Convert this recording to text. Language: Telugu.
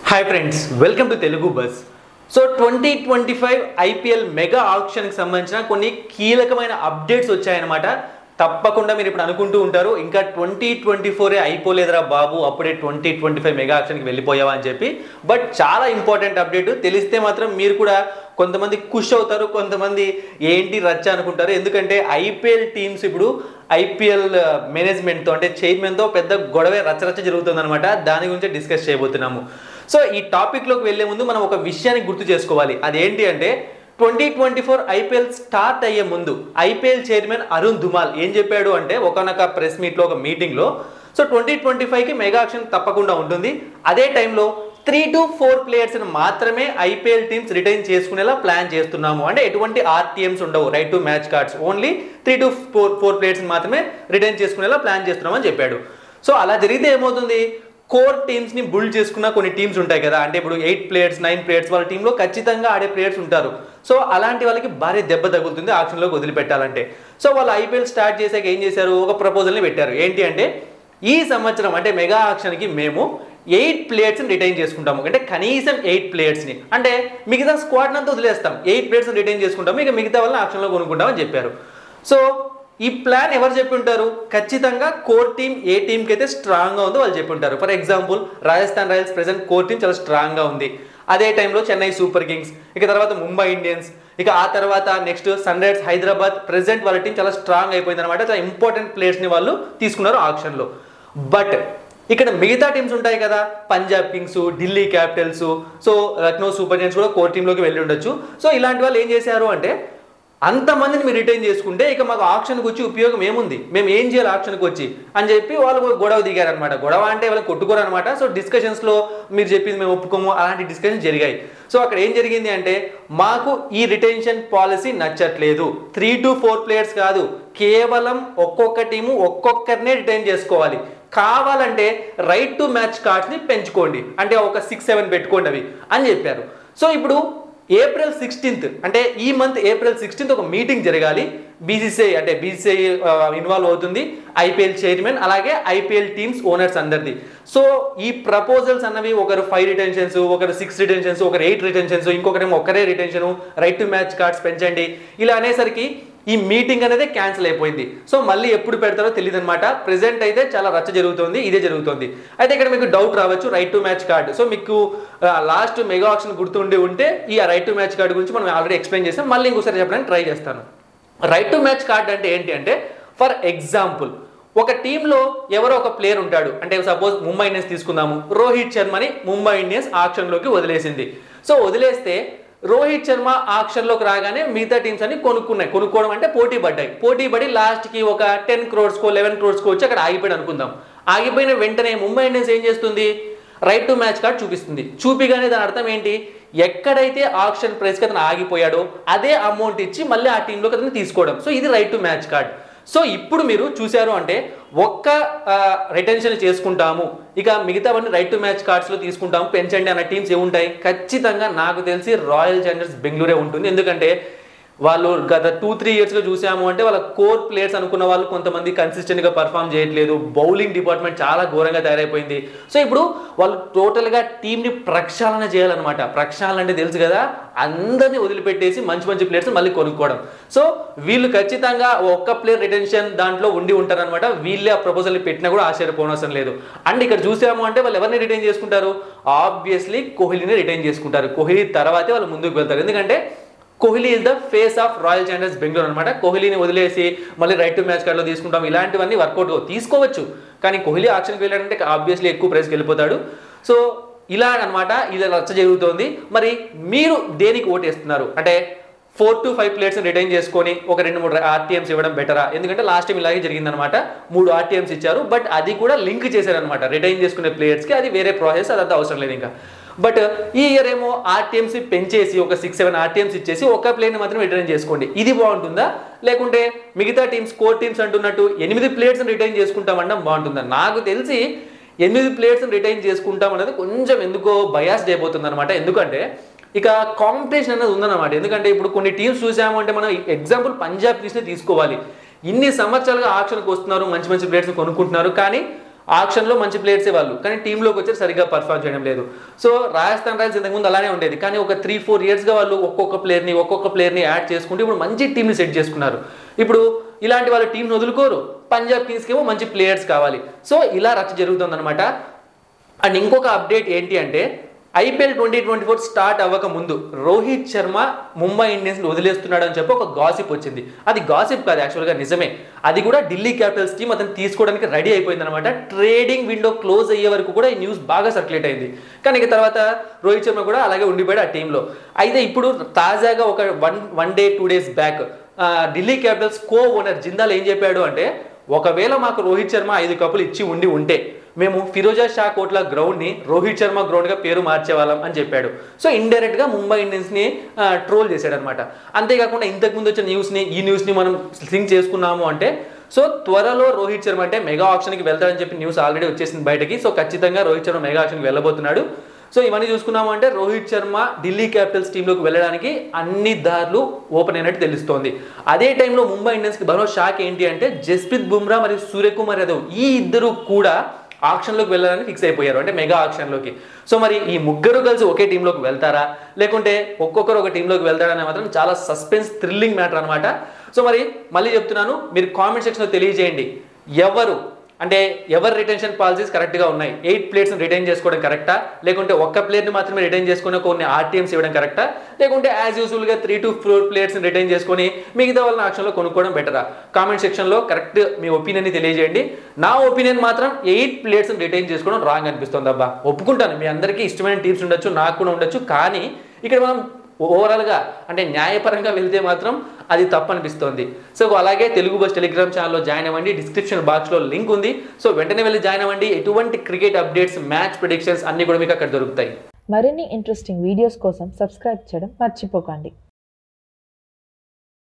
hi friends welcome to Telugu bus so twenty twenty five IPL mega ఆప్షన్కి సంబంధించిన కొన్ని కీలకమైన అప్డేట్స్ వచ్చాయన్నమాట తప్పకుండా మీరు ఇప్పుడు అనుకుంటూ ఉంటారు ఇంకా ట్వంటీ ట్వంటీ ఫోరే అయిపోలేదురా బాబు అప్పుడే ట్వంటీ ట్వంటీ ఫైవ్ మెగా ఆప్షన్కి వెళ్ళిపోయావా అని చెప్పి బట్ చాలా ఇంపార్టెంట్ అప్డేట్ తెలిస్తే మాత్రం మీరు కూడా కొంతమంది ఖుష్ అవుతారు కొంతమంది ఏంటి రచ్చ అనుకుంటారు ఎందుకంటే ఐపీఎల్ టీమ్స్ ఇప్పుడు ఐపీఎల్ మేనేజ్మెంట్తో అంటే చైర్మన్తో పెద్ద గొడవ రచ్చరచ్చ జరుగుతుందన్నమాట దాని గురించి డిస్కస్ చేయబోతున్నాము సో ఈ టాపిక్లోకి వెళ్ళే ముందు మనం ఒక విషయాన్ని గుర్తు చేసుకోవాలి అదేంటి అంటే twenty twenty four IPL start అయ్యే ముందు ఐపీఎల్ చైర్మన్ అరుణ్ ధుమాల్ ఏం చెప్పాడు అంటే ఒకనొక ప్రెస్ మీట్లో ఒక మీటింగ్లో సో ట్వంటీ ట్వంటీ ఫైవ్కి మెగా ఆక్షన్ తప్పకుండా ఉంటుంది అదే టైంలో త్రీ టు ఫోర్ ప్లేయర్స్ని మాత్రమే ఐపీఎల్ టీమ్స్ రిటైన్ చేసుకునేలా ప్లాన్ చేస్తున్నాము అంటే ఎటువంటి ఆర్టీఎమ్స్ ఉండవు right to match cards only three to four four ప్లేయర్స్ని మాత్రమే రిటైన్ చేసుకునేలా ప్లాన్ చేస్తున్నామని చెప్పాడు సో అలా జరిగితే ఏమవుతుంది కోర్ టీమ్స్ ని బుల్డ్ చేసుకున్న కొన్ని టీమ్స్ ఉంటాయి కదా అంటే ఇప్పుడు ఎయిట్ ప్లేయర్స్ నైన్ ప్లేయర్స్ వాళ్ళ టీంలో ఖచ్చితంగా ఆడే ప్లేయర్స్ ఉంటారు సో అలాంటి వాళ్ళకి భారీ దెబ్బ తగులుతుంది ఆక్షన్లోకి వదిలిపెట్టాలంటే సో వాళ్ళు ఐపీఎల్ స్టార్ట్ చేసాక ఏం చేశారు ఒక ప్రపోజల్ని పెట్టారు ఏంటి అంటే ఈ సంవత్సరం అంటే మెగా ఆక్షన్కి మేము ఎయిట్ ప్లేయర్స్ని రిటైన్ చేసుకుంటాము అంటే కనీసం ఎయిట్ ప్లేయర్స్ని అంటే మిగతా స్క్వాడ్ అంతా వదిలేస్తాం ఎయిట్ ప్లేయర్స్ని రిటైన్ చేసుకుంటాము ఇక మిగతా వాళ్ళని ఆక్షన్లో కొనుక్కుంటామని చెప్పారు సో ఈ ప్లాన్ ఎవరు చెప్పి ఉంటారు ఖచ్చితంగా కోర్ టీం ఏ టీంకి అయితే స్ట్రాంగ్గా ఉందో వాళ్ళు చెప్పి ఉంటారు for example Rajasthan royals present core team చాలా స్ట్రాంగ్గా ఉంది అదే టైంలో చెన్నై సూపర్ కింగ్స్ ఇక తర్వాత ముంబై ఇండియన్స్ ఇక ఆ తర్వాత next sunrisers Hyderabad present వాళ్ళ టీం చాలా స్ట్రాంగ్ అయిపోయింది అనమాట చాలా ఇంపార్టెంట్ ప్లేయర్స్ని వాళ్ళు తీసుకున్నారు ఆప్షన్లో బట్ ఇక్కడ మిగతా టీమ్స్ ఉంటాయి కదా Punjab kings Delhi capitals so Lucknow super giants కూడా కోర్ టీంలోకి వెళ్ళి ఉండొచ్చు సో ఇలాంటి వాళ్ళు ఏం చేశారు అంటే అంతమందిని మీరు రిటైన్ చేసుకుంటే ఇక మాకు ఆప్షన్కి వచ్చి ఉపయోగం ఏముంది మేము ఏం చేయాలి ఆప్షన్కి వచ్చి అని చెప్పి వాళ్ళు గొడవ దిగారనమాట గొడవ అంటే వాళ్ళు కొట్టుకోరు అనమాట సో డిస్కషన్స్లో మీరు చెప్పింది మేము ఒప్పుకోము అలాంటి డిస్కషన్స్ జరిగాయి సో అక్కడ ఏం జరిగింది అంటే మాకు ఈ రిటెన్షన్ పాలసీ నచ్చట్లేదు త్రీ టు ఫోర్ ప్లేయర్స్ కాదు కేవలం ఒక్కొక్క టీము ఒక్కొక్కరినే రిటైన్ చేసుకోవాలి కావాలంటే రైట్ టు మ్యాచ్ కార్డ్స్ని పెంచుకోండి అంటే ఒక సిక్స్ సెవెన్ పెట్టుకోండి అవి అని చెప్పారు సో ఇప్పుడు ఏప్రిల్ సిక్స్టీన్త్ అంటే ఈ మంత్ ఏప్రిల్ సిక్స్టీన్త్ ఒక మీటింగ్ జరగాలి బీసీసీఐ అంటే బీసీసీఐ ఇన్వాల్వ్ అవుతుంది ఐపీఎల్ చైర్మన్ అలాగే ఐపీఎల్ టీమ్స్ ఓనర్స్ అందరిది సో ఈ ప్రపోజల్స్ అన్నవి ఒకరు ఫైవ్ రిటెన్షన్స్ ఒకరు సిక్స్ రిటెన్షన్స్ ఒకరు ఎయిట్ రిటెన్షన్స్ ఇంకొకరేమో ఒకరే retention right to match cards పెంచండి ఇలా అనేసరికి ఈ మీటింగ్ అనేది క్యాన్సిల్ అయిపోయింది సో మళ్ళీ ఎప్పుడు పెడతారో తెలియదు అనమాట ప్రెసెంట్ అయితే చాలా రచ్చ జరుగుతుంది ఇదే జరుగుతుంది అయితే ఇక్కడ మీకు డౌట్ రావచ్చు right to match card so మీకు లాస్ట్ మెగా ఆప్షన్ గుర్తుండి ఉంటే ఈ రైట్ టు మ్యాచ్ కార్డ్ గురించి మనం ఆల్రెడీ ఎక్స్ప్లెయిన్ చేస్తాం మళ్ళీ ఇంకోసారి చెప్పడానికి ట్రై చేస్తాను రైట్ టు మ్యాచ్ కార్డ్ అంటే ఏంటి అంటే ఫర్ ఎగ్జాంపుల్ ఒక టీంలో ఎవరో ఒక ప్లేయర్ ఉంటాడు అంటే సపోజ్ ముంబై ఇండియన్స్ తీసుకుందాము రోహిత్ శర్మని ముంబై ఇండియన్స్ ఆక్షన్లోకి వదిలేసింది సో వదిలేస్తే రోహిత్ శర్మ ఆక్షన్లోకి రాగానే మిగతా టీమ్స్ అన్ని కొనుక్కున్నాయి కొనుక్కోవడం అంటే పోటీ పడ్డాయి పోటీ పడి లాస్ట్కి ఒక టెన్ క్రోర్స్కో లెవెన్ క్రోర్స్కో వచ్చి అక్కడ ఆగిపోయాడు అనుకుందాం ఆగిపోయిన వెంటనే ముంబై ఇండియన్స్ ఏం చేస్తుంది రైట్ టు మ్యాచ్ కార్డ్ చూపిస్తుంది చూపిగానే దాని అర్థం ఏంటి ఎక్కడైతే ఆప్షన్ ప్రైస్కి అతను ఆగిపోయాడో అదే అమౌంట్ ఇచ్చి మళ్ళీ ఆ టీంలోకి అతను తీసుకోవడం సో ఇది right to match card so ఇప్పుడు మీరు చూశారు అంటే ఒక్క రిటెన్షన్ చేసుకుంటాము ఇక మిగతావన్నీ రైట్ టు మ్యాచ్ కార్డ్స్లో తీసుకుంటాము పెంచండి అన్న టీమ్స్ ఏముంటాయి ఖచ్చితంగా నాకు తెలిసి రాయల్ ఛాలెంజర్స్ బెంగళూరే ఉంటుంది ఎందుకంటే వాళ్ళు గత టూ త్రీ ఇయర్స్గా చూసాము అంటే వాళ్ళ కోర్ ప్లేయర్స్ అనుకున్న వాళ్ళు కొంతమంది కన్సిస్టెంట్గా పర్ఫామ్ చేయట్లేదు బౌలింగ్ డిపార్ట్మెంట్ చాలా ఘోరంగా తయారైపోయింది సో ఇప్పుడు వాళ్ళు టోటల్గా టీంని ప్రక్షాళన చేయాలన్నమాట ప్రక్షాళన అంటే తెలుసు కదా అందరినీ వదిలిపెట్టేసి మంచి మంచి ప్లేయర్స్ మళ్ళీ కొనుక్కోవడం సో వీళ్ళు ఖచ్చితంగా ఒక్క ప్లేయర్ రిటెన్షన్ దాంట్లో ఉండి ఉంటారనమాట వీళ్ళే ఆ ప్రపోజల్ని పెట్టినా కూడా ఆశ్చర్యపోనవసరం లేదు అండ్ ఇక్కడ చూసాము అంటే వాళ్ళు ఎవరిని రిటైన్ చేసుకుంటారు ఆబ్వియస్లీ కోహ్లీని రిటైన్ చేసుకుంటారు కోహ్లీ తర్వాతే వాళ్ళు ముందుకు వెళ్తారు ఎందుకంటే Kohli is the face of royal challengers Bengaluru అనమాట కోహ్లీని వదిలేసి మళ్ళీ రైట్ టు మ్యాచ్ కార్డులో తీసుకుంటాం ఇలాంటివన్నీ వర్కౌట్ తీసుకోవచ్చు కానీ కోహ్లీ ఆక్షన్కి వెళ్ళాడంటే ఆబ్వియస్లీ ఎక్కువ ప్రైస్కి వెళ్ళిపోతాడు సో ఇలా అనమాట ఇది రచ్చ జరుగుతోంది మరి మీరు దేనికి ఓటేస్తున్నారు అంటే four to five players retain చేసుకొని ఒక రెండు మూడు ఆర్టీఎంస్ ఇవ్వడం బెటరా ఎందుకంటే లాస్ట్ టైం ఇలాగే జరిగిందనమాట మూడు ఆర్టీఎంస్ ఇచ్చారు బట్ అది కూడా లింక్ చేశారనమాట రిటైన్ చేసుకునే ప్లేయర్స్కి అది వేరే ప్రాసెస్ అదంతా అవసరం లేదు ఇంకా బట్ ఈ ఇయర్ ఏమో ఆర్టీఎంసీ పెంచేసి ఒక సిక్స్ సెవెన్ ఆర్టీఎంస్ ఇచ్చేసి ఒక ప్లేయర్ని మాత్రం రిటైన్ చేసుకోండి ఇది బాగుంటుందా లేకుంటే మిగతా టీమ్స్ కోర్ టీమ్స్ అంటున్నట్టు ఎనిమిది ప్లేయర్స్ని రిటైన్ చేసుకుంటామనడం బాగుంటుందా నాకు తెలిసి ఎనిమిది ప్లేయర్స్ని రిటైన్ చేసుకుంటాం అనేది కొంచెం ఎందుకో బయాస్ అయిపోతుంది అనమాట ఎందుకంటే ఇక కాంపిటీషన్ అనేది ఉందన్నమాట ఎందుకంటే ఇప్పుడు కొన్ని టీమ్స్ చూసాము అంటే మనం ఎగ్జాంపుల్ పంజాబ్ కింగ్స్ని తీసుకోవాలి ఇన్ని సంవత్సరాలుగా ఆక్షన్కి వస్తున్నారు మంచి మంచి ప్లేయర్స్ని కొనుక్కుంటున్నారు కానీ ఆక్షన్లో మంచి ప్లేయర్సే వాళ్ళు కానీ టీంలోకి వచ్చి సరిగ్గా పర్ఫామ్ చేయడం లేదు సో రాజస్థాన్ రాయల్స్ ఇంతకుముందు అలానే ఉండేది కానీ ఒక త్రీ ఫోర్ ఇయర్స్గా వాళ్ళు ఒక్కొక్క ప్లేయర్ని ఒక్కొక్క ప్లేయర్ని యాడ్ చేసుకుంటూ ఇప్పుడు మంచి టీంని సెట్ చేసుకున్నారు ఇప్పుడు ఇలాంటి వాళ్ళ టీంని వదులుకోరు పంజాబ్ కింగ్స్కి ఏమో మంచి ప్లేయర్స్ కావాలి సో ఇలా రచ్చ జరుగుతుందన్నమాట అండ్ ఇంకొక అప్డేట్ ఏంటి అంటే IPL twenty twenty four start అవ్వక ముందు రోహిత్ శర్మ ముంబై ఇండియన్స్ వదిలేస్తున్నాడు అని చెప్పి ఒక గాసిప్ వచ్చింది అది గాసిప్ కాదు యాక్చువల్గా నిజమే అది కూడా ఢిల్లీ క్యాపిటల్స్ టీమ్ అతను తీసుకోవడానికి రెడీ అయిపోయింది అనమాట ట్రేడింగ్ విండో క్లోజ్ అయ్యే వరకు కూడా ఈ న్యూస్ బాగా సర్క్యులేట్ అయింది కానీ ఇక తర్వాత రోహిత్ శర్మ కూడా అలాగే ఉండిపోయాడు ఆ టీంలో అయితే ఇప్పుడు తాజాగా ఒక one one day two days back Delhi capitals co owner Jindal ఏం చెప్పాడు అంటే ఒకవేళ మాకు రోహిత్ శర్మ ఐదు కప్పులు ఇచ్చి ఉండి ఉంటే మేము ఫిరోజా షా కోట్ల గ్రౌండ్ని రోహిత్ శర్మ గ్రౌండ్గా పేరు మార్చేవాళ్ళం అని చెప్పాడు సో ఇండైరెక్ట్గా ముంబై ఇండియన్స్ని ట్రోల్ చేశాడు అనమాట అంతేకాకుండా ఇంతకుముందు వచ్చిన న్యూస్ని ఈ న్యూస్ని మనం సింక్ చేసుకున్నాము అంటే సో త్వరలో రోహిత్ శర్మ అంటే మెగా ఆప్షన్కి వెళ్తాడని చెప్పి న్యూస్ ఆల్రెడీ వచ్చేసింది బయటకి సో ఖచ్చితంగా రోహిత్ శర్మ మెగా ఆప్షన్కి వెళ్ళబోతున్నాడు సో ఇవన్నీ చూసుకున్నాము అంటే రోహిత్ శర్మ ఢిల్లీ క్యాపిటల్స్ టీంలోకి వెళ్ళడానికి అన్ని దారులు ఓపెన్ అయినట్టు తెలుస్తోంది అదే టైంలో ముంబై ఇండియన్స్కి మరో షాక్ ఏంటి అంటే జస్ప్రీత్ బుమ్రా మరియు సూర్యకుమార్ యాదవ్ ఈ ఇద్దరు కూడా ఆక్షన్లోకి వెళ్ళాలని ఫిక్స్ అయిపోయారు అంటే మెగా ఆక్షన్లోకి సో మరి ఈ ముగ్గురు కలిసి ఒకే టీంలోకి వెళ్తారా లేకుంటే ఒక్కొక్కరు ఒక టీంలోకి వెళ్తారనే మాత్రం చాలా సస్పెన్స్ థ్రిల్లింగ్ మ్యాటర్ అనమాట సో మరి మళ్ళీ చెప్తున్నాను మీరు కామెంట్ సెక్షన్లో తెలియజేయండి ఎవరు అంటే ఎవరి రిటెన్షన్ పాలసీస్ కరెక్ట్గా ఉన్నాయి ఎయిట్ ప్లేయర్స్ని రిటైన్ చేసుకోవడం కరెక్టా లేకుంటే ఒక్క ప్లేయర్ని మాత్రమే రిటైన్ చేసుకుని కొన్ని ఆర్టీఎంస్ ఇవ్వడం కరెక్టా లేకుంటే యాజ్ యూజువల్గా త్రీ టు ఫోర్ ప్లేయర్స్ని రిటైన్ చేసుకొని మిగతా వాళ్ళని ఆక్షన్లో కొనుక్కోవడం బెటరా కామెంట్ సెక్షన్లో కరెక్ట్ మీ ఒపీనియన్ని తెలియజేయండి నా ఒపీనియన్ మాత్రం ఎయిట్ ప్లేయర్స్ని రిటైన్ చేసుకోవడం రాంగ్ అనిపిస్తుంది అబ్బా ఒప్పుకుంటాను మీ అందరికీ ఇష్టమైన టీమ్స్ ఉండొచ్చు నాకు కూడా ఉండొచ్చు కానీ ఇక్కడ మనం ఓవరాల్గా అంటే న్యాయపరంగా వెళ్తే మాత్రం అది తప్పు అనిపిస్తోంది సో అలాగే తెలుగు బస్ టెలిగ్రామ్ ఛానల్లో జాయిన్ అవ్వండి డిస్క్రిప్షన్ బాక్స్లో లింక్ ఉంది సో వెంటనే వెళ్ళి జాయిన్ అవ్వండి ఎటువంటి క్రికెట్ అప్డేట్స్ మ్యాచ్ ప్రిడిక్షన్స్ అన్ని కూడా మీకు అక్కడ దొరుకుతాయి మరిన్ని ఇంట్రెస్టింగ్ వీడియోస్ కోసం సబ్స్క్రైబ్ చేయడం మర్చిపోకండి